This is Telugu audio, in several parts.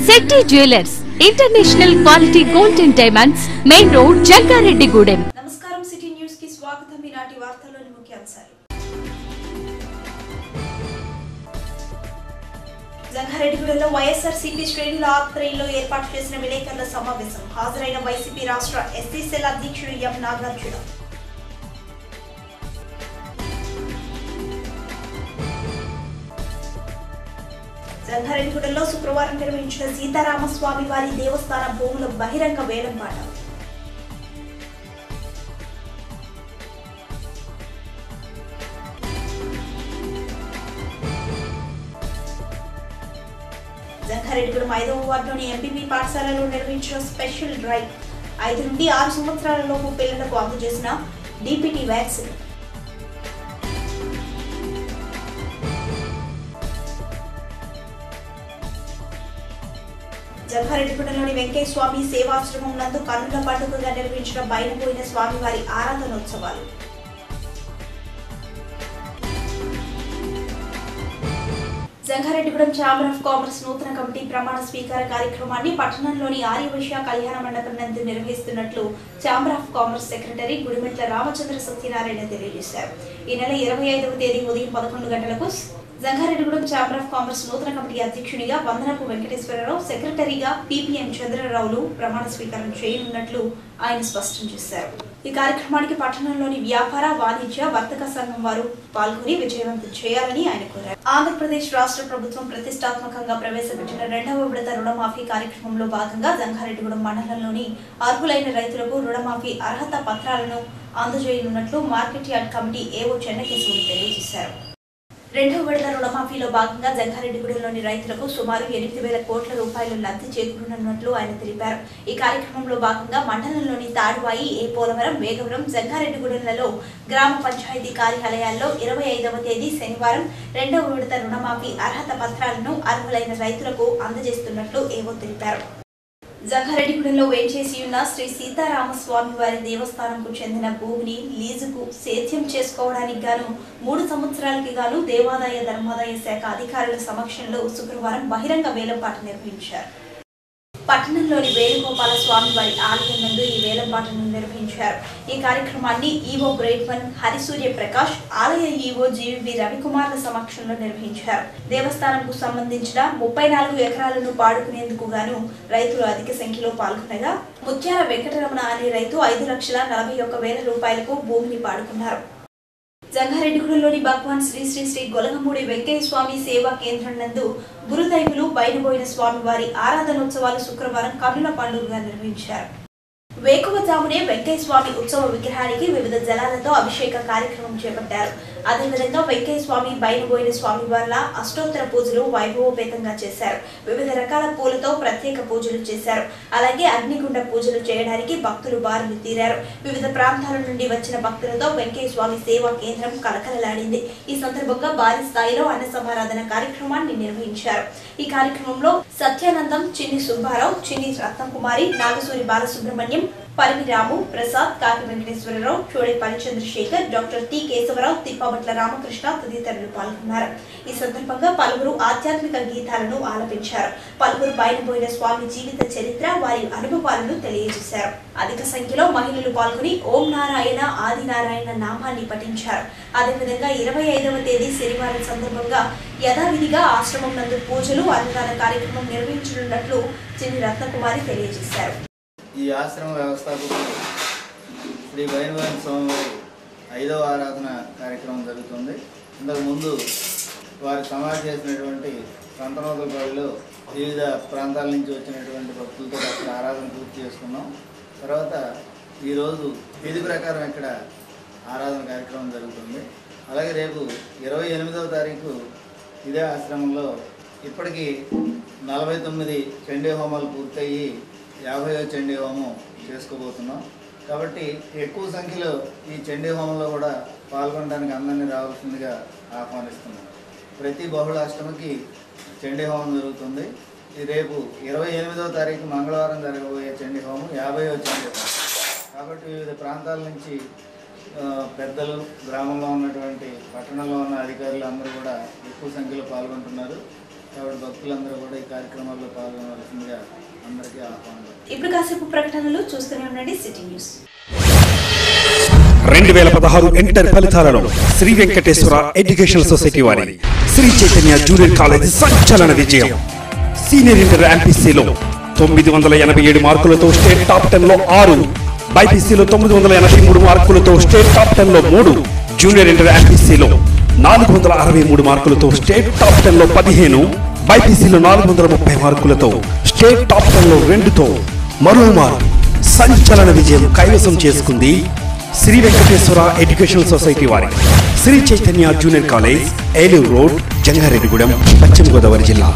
Shetty jewellers international quality gold and diamonds main road Jangareddygudem నమస్కారం సిటీ న్యూస్ కి స్వాగతం ఈనాటి వార్తల్లోని ముఖ్యాంశాలు జంగారెడ్డిగూడెంలో వైఎస్ఆర్ సిపి శ్రేణుల ఆధ్వర్యంలో ఏర్పాటు చేసిన విలేకరుల సమావేశం హాజరైన వైసీపీ రాష్ట్ర ఎస్సీ సెల్ అధ్యక్షుడు ఎం నాగార్జున జంగారెడ్డిగూడెంలో శుక్రవారం నిర్వహించిన సీతారామస్వామి వారి దేవస్థాన భూముల బహిరంగ వేలంపాట జంగారెడ్డిగూడెం ఐదవ వార్డులోని ఎంపీపీ పాఠశాలలో నిర్వహించిన స్పెషల్ డ్రైవ్ ఐదు నుండి ఆరు సంవత్సరాల లోపు పిల్లలకు అందజేసిన డిపిటి వ్యాక్సిన్ జంగారెడ్డిగూడెంలోని వెంకయ్య స్వామి సేవాశ్రమం నందు కన్నుల పండుగగా నిర్వహించిన బయలుపోయిన స్వామివారి ఆరాధనోత్సవాలు జంగారెడ్డిగూడెం ఛాంబర్ ఆఫ్ కామర్స్ నూతన కమిటీ ప్రమాణ స్వీకార కార్యక్రమాన్ని పట్టణంలోని ఆర్యవైశ్య కళ్యాణ మండపం నందు నిర్వహిస్తున్నట్లు chamber of commerce secretary Gudimetla Ramachandra Satyanarayana తెలియజేశారు ఈ నెల ఇరవై ఐదవ తేదీ ఉదయం పదకొండు గంటలకు జంగారెడ్డిగూడెం ఛాంబర్ ఆఫ్ కామర్స్ నూతన కమిటీ అధ్యక్షునిగా వందనపు వెంకటేశ్వరరావు సెక్రటరీగా పిపిఎం చంద్రరావులు ప్రమాణ స్వీకారం చేయనున్నట్లు ఆయన స్పష్టం చేశారు ఈ కార్యక్రమానికి పట్టణంలోని వ్యాపార వాణిజ్య వర్తక సంఘం వారు పాల్గొని విజయవంతం చేయాలని ఆయన కోరారు ఆంధ్రప్రదేశ్ రాష్ట్ర ప్రభుత్వం ప్రతిష్టాత్మకంగా ప్రవేశపెట్టిన రెండవ విడత రుణమాఫీ కార్యక్రమంలో భాగంగా జంగారెడ్డిగూడెం మండలంలోని అర్హులైన రైతులకు రుణమాఫీ అర్హత పత్రాలను అందజేయనున్నట్లు మార్కెట్ యార్డ్ కమిటీ ఏవో చెన్నకేశ్వరి తెలియజేశారు రెండవ విడత రుణమాఫీలో భాగంగా జంగారెడ్డిగూడెంలోని రైతులకు సుమారు ఎనిమిది వేల కోట్ల రూపాయలు లబ్ధి చేకూరనున్నట్లు ఆయన తెలిపారు ఈ కార్యక్రమంలో భాగంగా మండలంలోని తాడువాయి ఏ పోలవరం వేగవరం జంగారెడ్డిగూడెంలలో గ్రామ పంచాయతీ కార్యాలయాల్లో ఇరవై ఐదవ తేదీ శనివారం రెండవ విడత రుణమాఫీ అర్హత పత్రాలను అర్హులైన రైతులకు అందజేస్తున్నట్లు ఏవో తెలిపారు జంగారెడ్డిగూడెంలో వేంచేసి ఉన్న శ్రీ సీతారామస్వామి వారి దేవస్థానంకు చెందిన భూమిని లీజుకు సేద్యం చేసుకోవడానికి గాను మూడు సంవత్సరాలకి గాను దేవాదాయ ధర్మాదాయ శాఖ అధికారుల సమక్షంలో శుక్రవారం బహిరంగ వేలంపాట నిర్వహించారు పట్టణంలోని వేణుగోపాల స్వామి వారి ఆలయం నందు ఈ వేలంపాటను నిర్వహించారు ఈ కార్యక్రమాన్ని EO grade one Harisurya Prakash ఆలయ ఈవో జీవి రవికుమార్ల సమక్షంలో నిర్వహించారు దేవస్థానంకు సంబంధించిన ముప్పై నాలుగు ఎకరాలను పాడుకునేందుకు గాను రైతులు అధిక సంఖ్యలో పాల్గొనగా ముత్యాల వెంకటరమణ అనే రైతు ఐదు లక్షల నలభై ఒక్క వేల రూపాయలకు భూమిని పాడుకున్నారు జంగారెడ్డిగూడెంలోని భగవాన్ శ్రీ శ్రీ శ్రీ గొలగమూడి వెంకయ్య స్వామి సేవా కేంద్రం నందు గురుదైవులు బయలుపోయిన స్వామి వారి ఆరాధనోత్సవాలు శుక్రవారం కన్నుల పండుగగా నిర్వహించారు వేకువజామునే వెంకయ్య స్వామి ఉత్సవ విగ్రహానికి వివిధ జలాలతో అభిషేక కార్యక్రమం చేపట్టారు అదేవిధంగా వెంకయ్య స్వామి బయలుపోయిన స్వామి వార్ల అష్టోత్తర పూజలు వైభవోపేతంగా చేశారు వివిధ రకాల పూలతో ప్రత్యేక పూజలు చేశారు అలాగే అగ్నిగుండ పూజలు చేయడానికి భక్తులు బారులు తీరారు వివిధ ప్రాంతాల నుండి వచ్చిన భక్తులతో వెంకయ్య స్వామి సేవా కేంద్రం కలకలలాడింది ఈ సందర్భంగా భారీ స్థాయిలో అన్న సమారాధన కార్యక్రమాన్ని నిర్వహించారు ఈ కార్యక్రమంలో సత్యానందం చిన్ని సుబ్బారావు చిన్ని రత్నకుమారి నాగసూరి బాలసుబ్రహ్మణ్యం పరిమి రాము ప్రసాద్ కాకి వెంకటేశ్వరరావు చోడేపల్లి చంద్రశేఖర్ డాక్టర్ టి కేశవరావు తిప్పబట్ల రామకృష్ణ తదితరులు పాల్గొన్నారు ఈ సందర్భంగా పలువురు ఆధ్యాత్మిక గీతాలను ఆలపించారు పలువురు బయలుపోయిన స్వామి జీవిత చరిత్ర వారి అనుభవాలను తెలియజేశారు అధిక సంఖ్యలో మహిళలు పాల్గొని ఓం నారాయణ ఆది నారాయణ నామాన్ని పఠించారు అదేవిధంగా ఇరవై ఐదవ తేదీ శనివారం సందర్భంగా యథావిధిగా ఆశ్రమం నందు పూజలు అన్నదాన కార్యక్రమం నిర్వహించనున్నట్లు చిన్ని రత్నకుమారి తెలియజేశారు ఈ ఆశ్రమ వ్యవస్థాపకులు శ్రీ భైరవాని స్వామివారి ఐదవ ఆరాధన కార్యక్రమం జరుగుతుంది ఇంతకు ముందు వారు సమాధి చేసినటువంటి సంతనోదలపల్లిలో వివిధ ప్రాంతాల నుంచి వచ్చినటువంటి భక్తులతో అక్కడ ఆరాధన పూర్తి చేసుకున్నాం తర్వాత ఈరోజు విధి ప్రకారం ఇక్కడ ఆరాధన కార్యక్రమం జరుగుతుంది అలాగే రేపు ఇరవై ఎనిమిదవ తారీఖు ఇదే ఆశ్రమంలో ఇప్పటికీ నలభై తొమ్మిది చండీ హోమాలు పూర్తయ్యి యాభైవ చండీ హోమం చేసుకోబోతున్నాం కాబట్టి ఎక్కువ సంఖ్యలో ఈ చండీ హోమంలో కూడా పాల్గొనడానికి అందరినీ రావాల్సిందిగా ఆహ్వానిస్తున్నాం ప్రతి బహుళాష్టమికి చండీ హోమం జరుగుతుంది ఇది రేపు ఇరవై ఎనిమిదవ తారీఖు మంగళవారం జరగబోయే చండీ హోమం యాభైవ చండీ హోమం కాబట్టి వివిధ ప్రాంతాల నుంచి ఆ, పెద్దలు గ్రామంలో ఉన్నటువంటి పట్టణంలో ఉన్న అధికారులు అందరూ కూడా ఎక్కువ సంఖ్యలో పాల్గొంటున్నారు కాబట్టి భక్తులందరూ కూడా ఈ కార్యక్రమాల్లో పాల్గొనవలసిందిగా అందరికీ ఆహ్వానం ఇప్పుడు కాసేపు ప్రకటనలు చూస్తూనే ఉండండి సిటీ న్యూస్ రెండు వేల పదహారు ఇంటర్ ఫలితాలలో శ్రీ వెంకటేశ్వర ఎడ్యుకేషనల్ సొసైటీ వారి శ్రీ చైతన్య జూనియర్ కాలేజ్ సంచలన విజయం సీనియర్ ఇంటర్ ఎంపీసీలో తొమ్మిది వందల ఎనభై ఏడు మార్కులతో స్టేట్ టాప్ టెన్ లో ఆరు బైపీసీలో తొమ్మిది వందల ఎనభై మూడు మార్కులతో స్టేట్ టాప్ టెన్ లో మూడు జూనియర్ ఇంటర్ ఎంపీసీలో నాలుగు వందల అరవై మూడు మార్కులతో స్టేట్ టాప్ టెన్ లో పదిహేను బైపీసీలో నాలుగు వందల ముప్పై మార్కులతో స్టేట్ టాప్ టెన్ లో రెండుతో మరోమారు సంచలన విజయం కైవసం చేసుకుంది శ్రీ వెంకటేశ్వర ఎడ్యుకేషనల్ సొసైటీ వారి Sri Chaitanya junior college Eluru road Jangareddygudem పశ్చిమ గోదావరి జిల్లా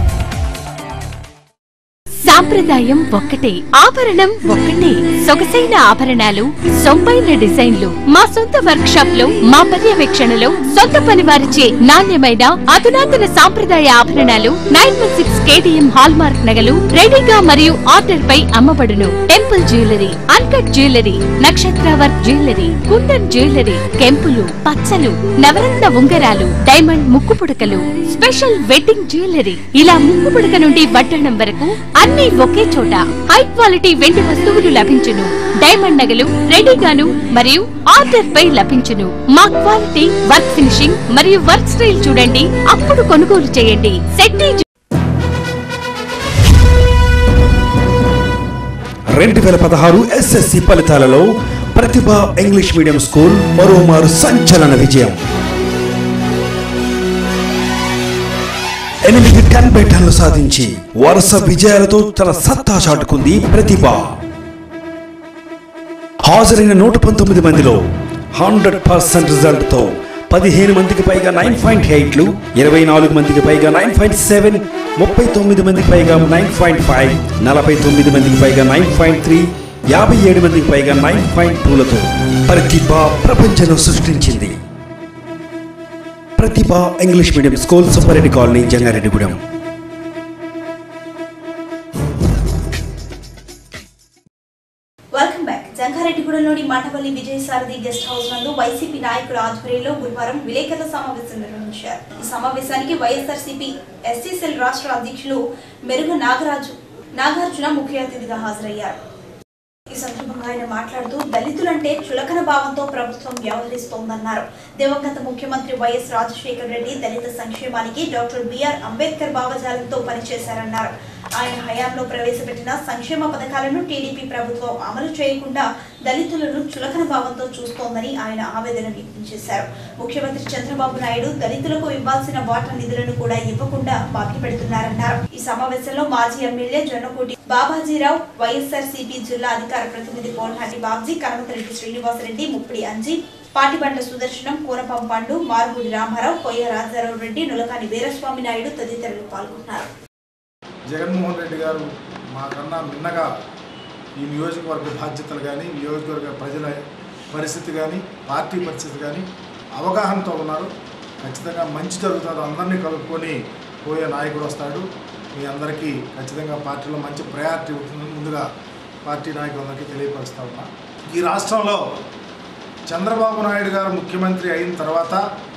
సాంప్రదాయం ఒక్కటే ఆభరణం ఒక్కటే సొగసైన ఆభరణాలు సొంపైన డిజైన్లు మా సొంత వర్క్ షాప్ లో మా పర్యవేక్షణలో సొంత పని వారిచే నాణ్యమైన అధునాతన సాంప్రదాయ ఆభరణాలు nine one six KTM hallmark నగలు రెడీగా మరియు ఆర్డర్ పై అమ్మబడును టెంపుల్ జ్యువెలరీ అన్కట్ జ్యువెలరీ నక్షత్ర వర్క్ జ్యువెలరీ కుందన్ జ్యువెలరీ కెంపులు పచ్చలు నవరత్న ఉంగరాలు డైమండ్ ముక్కు పుడకలు స్పెషల్ వెడ్డింగ్ జ్యువెలరీ ఇలా ముక్కు పుడక నుండి వడ్డణం వరకు అన్ని ఒకే చోట హై క్వాలిటీ వెండి వస్తువులు లభించును డైమండ్ నగలు రెడీగాను మరియు ఆర్డర్ పై లభించును మా క్వాలిటీ వర్క్ ఫినిషింగ్ మరియు వర్క్ స్టైల్ చూడండి అప్పుడు కొనుగోలు చేయండి సెట్టి రెండు వేల పదహారు ఎస్ఎస్సి ఫలితాలలో ప్రతిభ ఇంగ్లీష్ మీడియం స్కూల్ మరోమారు సంచలన విజయం ఎనిమిది టెన్ బెటర్లు సాధించి వరుస విజయాలతో తన సత్తా చాటుకుంది ప్రతిభ హాజరైన నూట పంతొమ్మిది మందిలో హండ్రెడ్ పర్సెంట్ రిజల్ట్ తో పదిహేను మందికి పైగా నైన్ పాయింట్ ఎయిట్లు ఇరవై నాలుగు మందికి పైగా నైన్ పాయింట్ సెవెన్ ముప్పై తొమ్మిది మందికి పైగా నైన్ పాయింట్ ఫైవ్ నలభై తొమ్మిది మందికి పైగా నైన్ పాయింట్ త్రీ యాభై ఏడు మందికి పైగా నైన్ పాయింట్ టూలతో ప్రతిభ ప్రపంచం సృష్టించింది Pratibha English medium school Subbareddy colony Jangareddygudem welcome back జంగారెడ్డిగూడెంలోని మండపల్లి విజయసారథి గెస్ట్ హౌస్ నందు వైసీపీ నాయకుల ఆధ్వర్యంలో గురువారం విలేకరుల సమావేశం నిర్వహించారు ఈ సమావేశానికి వైఎస్ఆర్సీపీ ఎస్సీ సెల్ రాష్ట్ర అధ్యక్షులు మెరుగు నాగరాజు నాగార్జున ముఖ్య అతిథిగా హాజరయ్యారు ఈ సందర్భంగా ఆయన మాట్లాడుతూ దళితులంటే చులకన భావంతో ప్రభుత్వం వ్యవహరిస్తోందన్నారు దివంగత ముఖ్యమంత్రి వైఎస్ రాజశేఖర రెడ్డి దళిత సంక్షేమానికి డాక్టర్ బిఆర్ అంబేద్కర్ భావజాలంతో పనిచేశారన్నారు ఆయన హయాంలో ప్రవేశపెట్టిన సంక్షేమ పథకాలను టీడీపీ ప్రభుత్వం అమలు చేయకుండా దళితులను చులకన భావంతో చూస్తోందని ఆయన ఆవేదన వ్యక్తం చేశారు ముఖ్యమంత్రి చంద్రబాబు నాయుడు దళితులకు ఇవ్వాల్సిన వాటా నిధులను కూడా ఇవ్వకుండా బాకీ పెడుతున్నారన్నారు ఈ సమావేశంలో మాజీ MLA Jonnakoti Babajirao YSR CP జిల్లా అధికార ప్రతినిధి పోల్నాటి బాబ్జీ కనమతిరెడ్డి శ్రీనివాసరెడ్డి ముప్పిడి అంజీ పాటిబండ్ల సుదర్శనం కోనపం పండు మారుగుడి రామారావు కొయ్య రాజారావు రెడ్డి నులకాని వీరస్వామి నాయుడు తదితరులు పాల్గొన్నారు జగన్మోహన్ రెడ్డి గారు మాకన్నా మిన్నగా ఈ నియోజకవర్గ బాధ్యతలు కానీ నియోజకవర్గ ప్రజల పరిస్థితి కానీ పార్టీ పరిస్థితి కానీ అవగాహనతో ఉన్నారు ఖచ్చితంగా మంచి జరుగుతుంది అందరినీ కలుపుకొని పోయే నాయకుడు వస్తాడు మీ అందరికీ ఖచ్చితంగా పార్టీలో మంచి ప్రయారిటీ ఉంటుందని ముందుగా పార్టీ నాయకులందరికీ తెలియపరుస్తా ఉన్నా ఈ రాష్ట్రంలో చంద్రబాబు నాయుడు గారు ముఖ్యమంత్రి అయిన తర్వాత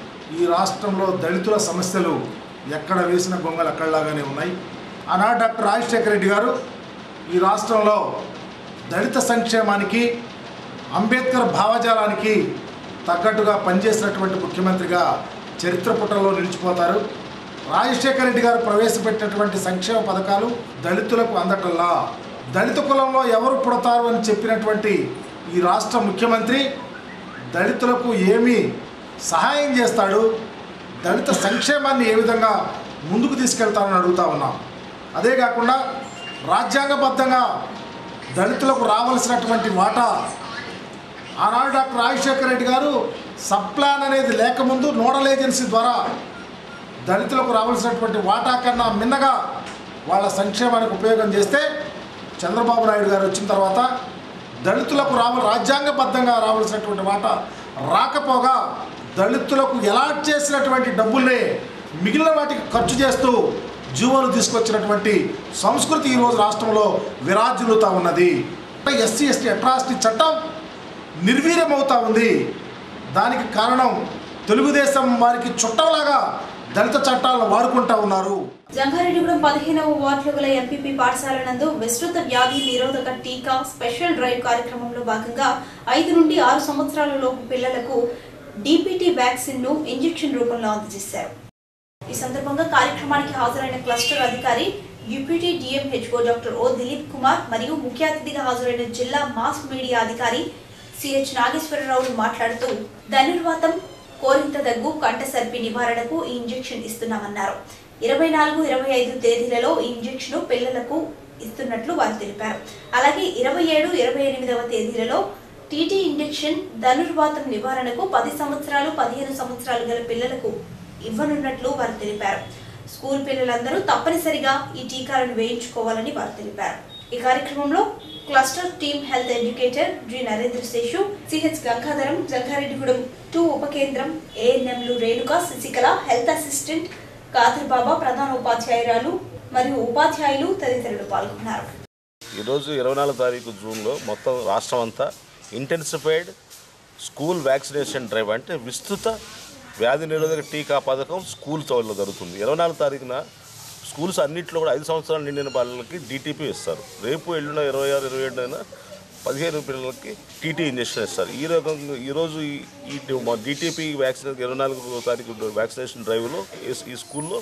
ఈ రాష్ట్రంలో దళితుల సమస్యలు ఎక్కడ వేసిన గొంగలు అక్కడలాగానే ఉన్నాయి ఆనాడు డాక్టర్ రాజశేఖర రెడ్డి గారు ఈ రాష్ట్రంలో దళిత సంక్షేమానికి అంబేద్కర్ భావజాలానికి తగ్గట్టుగా పనిచేసినటువంటి ముఖ్యమంత్రిగా చరిత్ర పుటల్లో నిలిచిపోతారు రాజశేఖర రెడ్డి గారు ప్రవేశపెట్టినటువంటి సంక్షేమ పథకాలు దళితులకు అందటల్లా దళిత కులంలో ఎవరు పుడతారు అని చెప్పినటువంటి ఈ రాష్ట్ర ముఖ్యమంత్రి దళితులకు ఏమి సహాయం చేస్తాడు దళిత సంక్షేమాన్ని ఏ విధంగా ముందుకు తీసుకెళ్తారని అడుగుతా ఉన్నాం అదే కాకుండా రాజ్యాంగబద్ధంగా దళితులకు రావాల్సినటువంటి వాటా ఆనాడు డాక్టర్ రాజశేఖర రెడ్డి గారు సబ్ ప్లాన్ అనేది లేకముందు నోడల్ ఏజెన్సీ ద్వారా దళితులకు రావాల్సినటువంటి వాటా కన్నా మిన్నగా వాళ్ళ సంక్షేమానికి ఉపయోగం చేస్తే చంద్రబాబు నాయుడు గారు వచ్చిన తర్వాత దళితులకు రావ రాజ్యాంగబద్ధంగా రావాల్సినటువంటి వాటా రాకపోగా దళితులకు ఎలాట్ చేసినటువంటి డబ్బుల్నే మిగిలిన వాటికి ఖర్చు చేస్తూ జీవోలు తీసుకొచ్చినటువంటి సంస్కృతి ఈరోజు రాష్ట్రంలో విరాజిల్లుతూ ఉన్నది ఎస్సీ ఎస్టీ అట్రాసిటీ చట్టం నిర్వీర్యమవుతా ఉంది దానికి కారణం తెలుగుదేశం వారికి చుట్టంలాగా దళిత చట్టాలను వాడుకుంటా ఉన్నారు జంగారెడ్డిగూడెం పదిహేనవ వార్డులో గల ఎంపీపీ పాఠశాల నందు విస్తృత వ్యాధి నిరోధక టీకా స్పెషల్ డ్రైవ్ కార్యక్రమంలో భాగంగా ఐదు నుండి ఆరు సంవత్సరాల లోపు పిల్లలకు డిపిటి వ్యాక్సిన్ ను ఇంజెక్షన్ రూపంలో అందజేశారు ఈ సందర్భంగా కార్యక్రమానికి హాజరైన క్లస్టర్ అధికారి UPT DMHO doctor O Dilip Kumar మరియు ముఖ్య అతిథిగా హాజరైన జిల్లా మాస్ మీడియా అధికారి సిహెచ్ నాగేశ్వరరావు మాట్లాడుతూ ధనుర్వాతం కోరింత దగ్గు కంట సర్పి నివారణకు ఈ ఇంజెక్షన్ ఇస్తున్నామన్నారు ఇరవై నాలుగు ఇరవై ఐదు తేదీలలో ఈ ఇంజెక్షన్ పిల్లలకు ఇస్తున్నట్లు వారు తెలిపారు అలాగే ఇరవై ఏడు ఇరవై ఎనిమిదవ తేదీలలో టీటీ ఇంజెక్షన్ ధనుర్వాతం నివారణకు పది సంవత్సరాలు పదిహేను సంవత్సరాలు గల పిల్లలకు ఇవ్వనున్నట్లు వారు తెలిపారు స్కూల్ పిల్లలందరూ తప్పనిసరిగా ఈ టీకాలను వేయించుకోవాలని వారు తెలిపారు ఈ కార్యక్రమంలో cluster team health educator G Narendra Seshu CH Gangadharam Jangareddygudem two ఉప కేంద్రం ఏఎన్ఎంలు రేణుక శశికళ హెల్త్ అసిస్టెంట్ కాదర్ బాబా ప్రధాన ఉపాధ్యాయురాలు మరియు ఉపాధ్యాయులు తదితరులు పాల్గొన్నారు ఈరోజు ఇరవై నాలుగు తారీఖు జూన్లో మొత్తం రాష్ట్రం అంతా ఇంటెన్సిఫైడ్ స్కూల్ వ్యాక్సినేషన్ డ్రైవ్ అంటే విస్తృత వ్యాధి నిరోధక టీకా పథకం స్కూల్ తోటలో జరుగుతుంది ఇరవై నాలుగు తారీఖున స్కూల్స్ అన్నింటిలో కూడా ఐదు సంవత్సరాలు నిండిన పిల్లలకి డీటీపీ ఇస్తారు రేపు ఎల్లుండ ఇరవై ఆరు ఇరవై ఏడున పదిహేను పిల్లలకి టీటీ ఇంజెక్షన్ ఇస్తారు ఈ రకంగా ఈరోజు ఈ- ఈ డీటీపీ వ్యాక్సిన్ ఇరవై నాలుగు తారీఖు వ్యాక్సినేషన్ డ్రైవ్లో ఈ- ఈ స్కూల్లో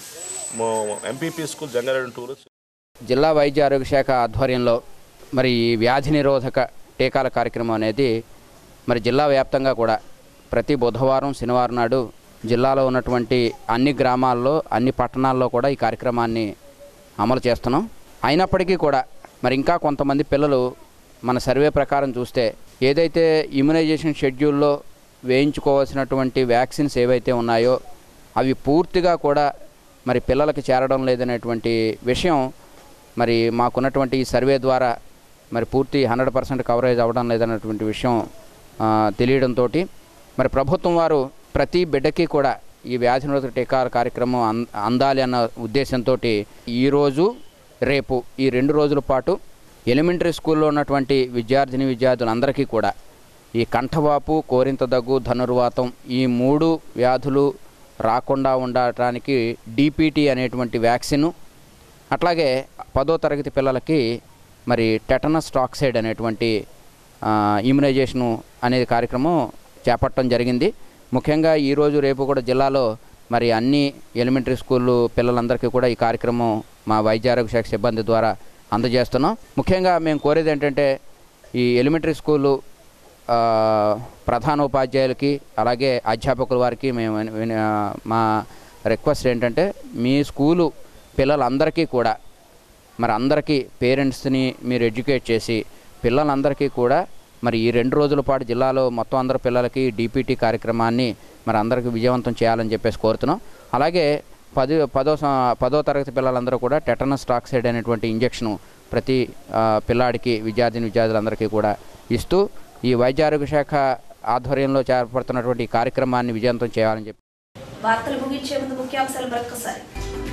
ఎంపీపీ స్కూల్ జంగారెడ్డి టూర్ జిల్లా వైద్య ఆరోగ్య శాఖ ఆధ్వర్యంలో మరి ఈ వ్యాధి నిరోధక టీకాల కార్యక్రమం అనేది మరి జిల్లా వ్యాప్తంగా కూడా ప్రతి బుధవారం శనివారం నాడు జిల్లాలో ఉన్నటువంటి అన్ని గ్రామాల్లో అన్ని పట్టణాల్లో కూడా ఈ కార్యక్రమాన్ని అమలు చేస్తున్నాం అయినప్పటికీ కూడా మరి ఇంకా కొంతమంది పిల్లలు మన సర్వే ప్రకారం చూస్తే ఏదైతే ఇమ్యునైజేషన్ షెడ్యూల్లో వేయించుకోవాల్సినటువంటి వ్యాక్సిన్స్ ఏవైతే ఉన్నాయో అవి పూర్తిగా కూడా మరి పిల్లలకి చేరడం లేదనేటువంటి విషయం మరి మాకున్నటువంటి ఈ సర్వే ద్వారా మరి పూర్తి హండ్రెడ్ పర్సెంట్ కవరేజ్ అవ్వడం లేదన్నటువంటి విషయం ఆ, తెలియడంతో మరి ప్రభుత్వం వారు ప్రతి బిడ్డకి కూడా ఈ వ్యాధి నిరోధక టీకాల కార్యక్రమం అం- అందాలి అన్న ఉద్దేశంతో ఈరోజు రేపు ఈ రెండు రోజుల పాటు ఎలిమెంటరీ స్కూల్లో ఉన్నటువంటి విద్యార్థిని విద్యార్థులందరికీ కూడా ఈ కంఠవాపు కోరింత దగ్గు ధనుర్వాతం ఈ మూడు వ్యాధులు రాకుండా ఉండటానికి డిపిటి అనేటువంటి వ్యాక్సిన్ అట్లాగే పదో తరగతి పిల్లలకి మరి టెటనస్ టాక్సైడ్ అనేటువంటి ఆ, ఇమ్యునైజేషను అనేది కార్యక్రమం చేపట్టడం జరిగింది ముఖ్యంగా ఈరోజు రేపు కూడా జిల్లాలో మరి అన్ని ఎలిమెంటరీ స్కూళ్ళు పిల్లలందరికీ కూడా ఈ కార్యక్రమం మా వైద్య ఆరోగ్య శాఖ సిబ్బంది ద్వారా అందజేస్తున్నాం ముఖ్యంగా మేము కోరేది ఏంటంటే ఈ ఎలిమెంటరీ స్కూలు ఆ, ప్రధానోపాధ్యాయులకి అలాగే అధ్యాపకుల వారికి మేము విన- విన- ఆ, మా రిక్వెస్ట్ ఏంటంటే మీ స్కూలు పిల్లలందరికీ కూడా మరి అందరికీ పేరెంట్స్ని మీరు ఎడ్యుకేట్ చేసి పిల్లలందరికీ కూడా మరి ఈ రెండు రోజుల పాటు జిల్లాలో మొత్తం అందరి పిల్లలకి డిపిటి కార్యక్రమాన్ని మరి అందరికీ విజయవంతం చేయాలని చెప్పేసి కోరుతున్నాం అలాగే పది పదో సం- పదో తరగతి పిల్లలందరూ కూడా టెటనస్ టాక్సైడ్ అనేటువంటి ఇంజెక్షన్ ప్రతి ఆ, పిల్లాడికి విద్యార్థిని విద్యార్థులందరికీ కూడా ఇస్తూ ఈ వైద్య ఆరోగ్య శాఖ ఆధ్వర్యంలో చేపడుతున్నటువంటి ఈ కార్యక్రమాన్ని విజయవంతం చేయాలని చెప్పి వార్తలు ముగించే ముందు ముఖ్యాంశాలు మరొకసారి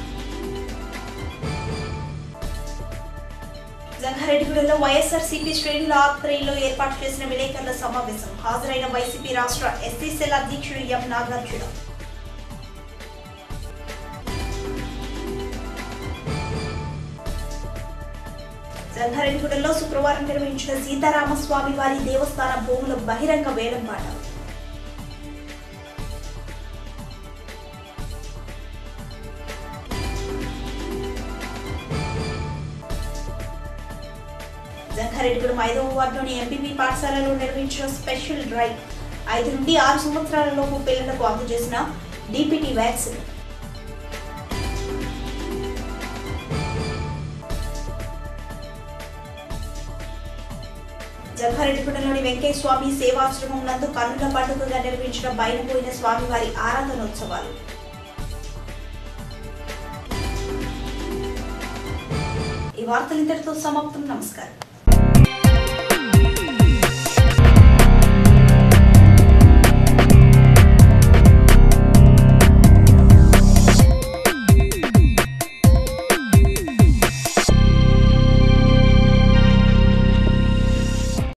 జంగారెడ్డిగూడెంలో వైఎస్ఆర్ సిపి శ్రేణుల ఆధ్వర్యంలో ఏర్పాటు చేసిన విలేకరుల సమావేశం హాజరైన వైసీపీ రాష్ట్ర ఎస్సీ సెల్ అధ్యక్షుడు ఎం నాగార్జున జంగారెడ్డిగూడెంలో శుక్రవారం నిర్వహించిన సీతారామస్వామి వారి దేవస్థాన భూముల బహిరంగ వేలంపాట జంగారెడ్డిగూడెం ఐదవ వార్డులోని ఎంపీపీ పాఠశాలలో నిర్వహించిన స్పెషల్ డ్రైవ్ ఐదు నుండి ఆరు సంవత్సరాల లోపు పిల్లలకు అందజేసిన డిపిటి వ్యాక్సిన్ జంగారెడ్డిగూడెంలోని వెంకయ్య స్వామి సేవాశ్రమం నందు కన్నుల పండుగగా నిర్వహించిన బయలుపోయిన స్వామివారి ఆరాధనోత్సవాలు ఈ వార్తలు ఇంతటితో సమాప్తం నమస్కారం